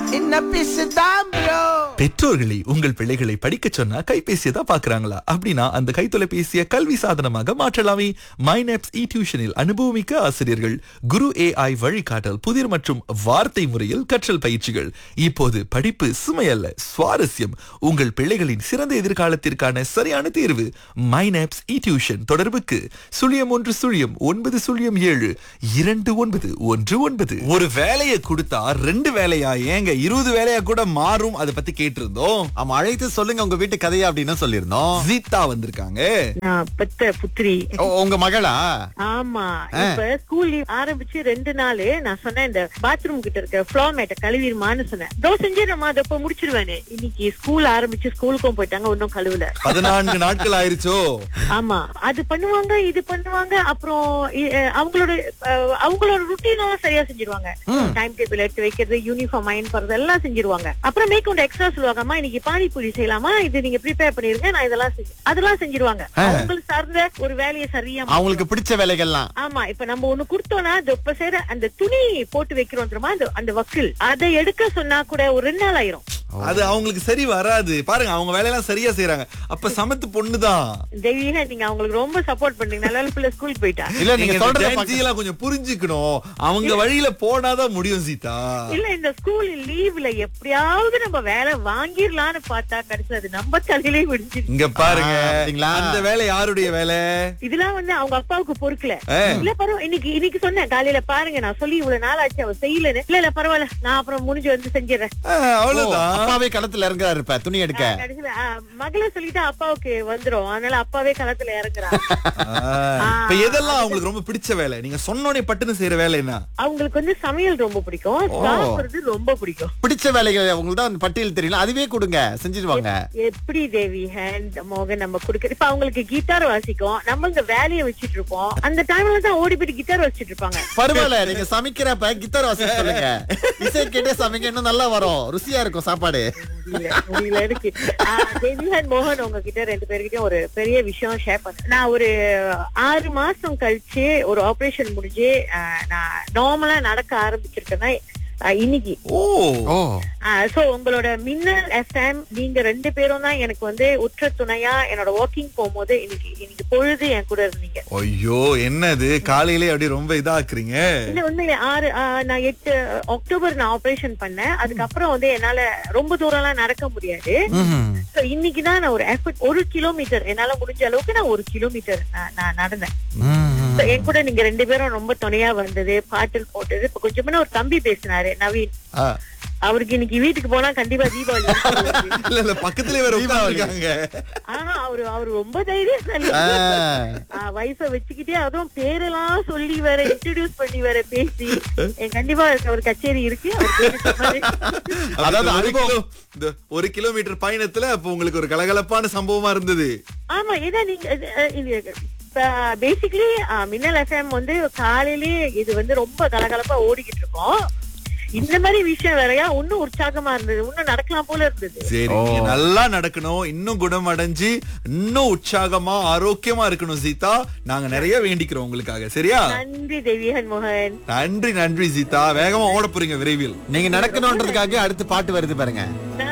என்ன பிசுதான் ப்ரோ பெற்றோர்களை உங்கள் பிள்ளைகளை படிக்க சொன்னா கைபேசியை தான் பாக்குறாங்களா அப்படின்னா அந்த கைத்தொலைபேசியை கல்வி சாதனமாக மாற்றலாமே மைனப்ஸ் இ டியூஷனில் அனுபவமிக்க ஆசிரியர்கள் குரு ஏஐ வழிகாட்டல் புதிர் மற்றும் வார்த்தை முறையில் கற்றல் பயிற்சிகள் இப்போது படிப்பு சுமையல்ல சுவாரஸ்யம் உங்கள் பிள்ளைகளின் சிறந்த எதிர்காலத்திற்கான சரியான தேர்வு மைனப்ஸ் இ டியூஷன் தொடர்புக்கு சுழியம் ஒன்று சுழியம் ஒன்பது சுழியம் ஏழு இரண்டு ஒன்பது ஒன்று ஒன்பது ஒரு வேலையை கொடுத்தா ரெண்டு வேலையா ஏங்க இருபது வேலையா கூட மாறும் அதை பத்தி கேட்டிருந்தோம் ஆமா அழைத்து சொல்லுங்க உங்க வீட்டு கதையா அப்படின்னு சொல்லியிருந்தோம் சீதா வந்திருக்காங்க நான் பெத்த புத்திரி ஓ, உங்க மகளா ஆமா இப்ப ஸ்கூல் லீவ் ஆரம்பிச்சு ரெண்டு நாள் நான் சொன்னேன் இந்த பாத்ரூம் கிட்ட இருக்க ஃப்ளோர் மேட்ட கழுவிருமான்னு சொன்னேன் தோ செஞ்சிடமா அதை இப்ப முடிச்சிருவேனே இன்னைக்கு ஸ்கூல் ஆரம்பிச்சு ஸ்கூலுக்கும் போயிட்டாங்க ஒன்னும் கழுவுல பதினான்கு நாட்கள் ஆயிருச்சோ ஆமா அது பண்ணுவாங்க இது பண்ணுவாங்க அப்புறம் இ- அஹ் அவங்களோட அஹ் அவங்களோட ருட்டீன் எல்லாம் சரியா செஞ்சிருவாங்க டைம் டேபிள் எடுத்து வைக்கிறது யூனிஃபார்ம் அயன் பண்றது எல்லாம் செஞ்சிருவாங்க அப்புறம் மேற்கொண்டு எக்ஸ்ட்ரா சொல்லுவாங்க அம்மா இன்னைக்கு பானிபூரி செய்யலாமா இது நீங்க ப்ரிப்பேர் பண்ணிருங்க நான் இதெல்லாம் செஞ்சு அதெல்லாம் செஞ்சிருவாங்க அவங்களுக்கு சார்ந்த ஒரு வேலையை சரியா அவங்களுக்கு பிடிச்ச வேலைகள்லாம் ஆமா இப்ப நம்ம ஒண்ணு கொடுத்தோம்னா அது இப்ப செய்யற அந்த துணி போட்டு வைக்கிறோம் தெரியுமா அந்த அந்த வக்கில் அதை எடுக்க சொன்னா கூட ஒரு ரெண்டு நாள் ஆயிரும் அது அவங்களுக்கு சரி வராது பாருங்க அவங்க வேலையெல்லாம் சரியா செய்யறாங்க அப்ப சமத்து பொண்ணுதான் தெய்வீக நீங்க அவங்களுக்கு ரொம்ப சப்போர்ட் பண்றீங்க நல்ல பிள்ளை ஸ்கூல் போயிட்டா இல்ல நீங்க நீங்க சொல்றத Gen Z பாக்க- எல்லாம் கொஞ்சம் புரிஞ்சுக்கணும் அவங்க வழியில போனாதான் முடியும் சீதா இல்ல இந்த ஸ்கூல் லீவ்ல எப்படியாவது நம்ம வேலை வாங்கிடலாம்னு பார்த்தா கடைசி அது நம்ம தலையிலே விடுச்சு இங்க பாருங்க ஆ, அப்படிங்களா? அந்த வேலை யாருடைய வேலை இதெல்லாம் வந்து அவங்க அப்பாவுக்கு பொறுக்கல இல்ல பரவாயில்ல இன்னைக்கு இன்னைக்கு சொன்னேன் காலையில பாருங்க நான் சொல்லி இவ்வளவு நாள் ஆச்சு அவ செய்யலன்னு இல்ல இல்ல பரவாயில்ல நான் அப்புறம் முடிஞ்சு வந்து செஞ்சிடறேன் ஆ, ஓ, அவ்வளவுதான் அப்பாவே களத்துல இறங்குறாரு இப்ப துணி எடுக்க கடைசியில ஆ, மகளை சொல்லிட்டு அப்பாவுக்கு வந்துரும் அதனால அப்பாவே களத்துல இறங்குறாங்க ஆ, இப்ப எதெல்லாம் அவங்களுக்கு ரொம்ப பிடிச்ச வேலை நீங்க சொன்னோடனே பட்டுன்னு செய்யற வேலை என்ன அவங்களுக்கு வந்து சமையல் ரொம்ப பிடிக்கும் சாப்பிடுறது ரொம்ப பிடிக்கும் பிடிச்ச வேலைகள் உங்களுக்கு தான் அந்த பட்டியல் தெரியல அதுவே கொடுங்க செஞ்சிருவாங்க எப்படி தேவி ஹேண்ட் மோகன் நம்ம குடுக்க இப்ப அவங்களுக்கு கிட்டார் வாசிக்கும் நம்ம இங்க வேலையை வச்சிட்டு இருப்போம் அந்த டைம்ல தான் ஓடி போயிட்டு கிட்டார் வச்சிட்டு இருப்பாங்க பரவாயில்ல நீங்க சமைக்கிறப்ப கித்தார் வாசிக்க சொல்லுங்க இசை கேட்டே சமைக்க இன்னும் நல்லா வரும் ருசியா இருக்கும் சாப்பாடு முடியல, முடியல இருக்கு ஆஹ் தேவி அண்ட் மோகன் உங்ககிட்ட ரெண்டு பேர்கிட்டயும் ஒரு பெரிய விஷயம் ஷேர் பண்ணேன் நான் ஒரு ஆறு மாசம் கழிச்சு ஒரு ஆபரேஷன் முடிஞ்சு ஆஹ் நான் நார்மலா நடக்க ஆரம்பிச்சிருக்கேன்னா ஆஹ் இன்னைக்கு ஓ ஓ சோ உங்களோட மின்னல் எஃப்எம் நீங்க ரெண்டு பேரும் தான் எனக்கு வந்து உற்ற துணையா என்னோட வாக்கிங் போகும்போது இன்னைக்கு இன்னைக்கு பொழுது என் கூட இருந்தீங்க ஐயோ என்னது காலையிலே அப்படி ரொம்ப இதாக்குறீங்க இல்ல உண்மையிலே ஆறு ஆஹ் நான் எட்டு அக்டோபர் நான் ஆபரேஷன் பண்ணேன் அதுக்கப்புறம் வந்து என்னால ரொம்ப தூரம் எல்லாம் நடக்க முடியாது ம்ஹும். So, இன்னைக்கு தான் நான் ஒரு எஃபர்ட் ஒரு கிலோமீட்டர் என்னால முடிஞ்ச அளவுக்கு நான் ஒரு கிலோமீட்டர் நான் நான் நடந்தேன் ம்ஹும். So, என் கூட நீங்க ரெண்டு பேரும் ரொம்ப துணையா வந்தது பாட்டில் போட்டது இப்ப கொஞ்சம் முன்ன ஒரு தம்பி பேசினாரு நவீன் ஆ. அவருக்கு இன்னைக்கு வீட்டுக்கு போனா கண்டிப்பா தீபாவளி வருது. இல்ல இல்ல பக்கத்துல வேற உட்கார்ந்திருக்காங்க ஆனா அவரு அவரு ரொம்ப தைரியசாலி ஆ. வைஃப வச்சுக்கிட்டே அதுவும் பேரெல்லாம் சொல்லி வேற இன்ட்ரடியூஸ் பண்ணி வேற பேசி என் கண்டிப்பா ஒரு கச்சேரி இருக்கு அவர் பேரு சொன்னாரு. அதாவது அதாவது ஒரு கிலோ இந்த ஒரு கிலோமீட்டர் பயணத்துல அப்ப உங்களுக்கு ஒரு கலகலப்பான சம்பவமா இருந்தது ஆமா ஏன்னா நீங்க பேசிக்கலி மின்னல் எஃப்எம் வந்து காலையிலேயே இது வந்து ரொம்ப கலகலப்பா ஓடிக்கிட்டு இருக்கோம் இந்த மாதிரி விஷயம் வேறயா இன்னும் உற்சாகமா இருந்தது இன்னும் நடக்கலாம் போல இருந்தது சரி நீங்க நல்லா நடக்கணும் இன்னும் குணமடைஞ்சு இன்னும் உற்சாகமா ஆரோக்கியமா இருக்கணும் சீதா நாங்க நிறைய வேண்டிக்கிறோம் உங்களுக்காக சரியா நன்றி தேவியன் மோகன் நன்றி நன்றி சீதா வேகமா ஓட போறீங்க விரைவில் நீங்க நடக்கணும்ன்றதுக்காக அடுத்து பாட்டு வருது பாருங்க நான்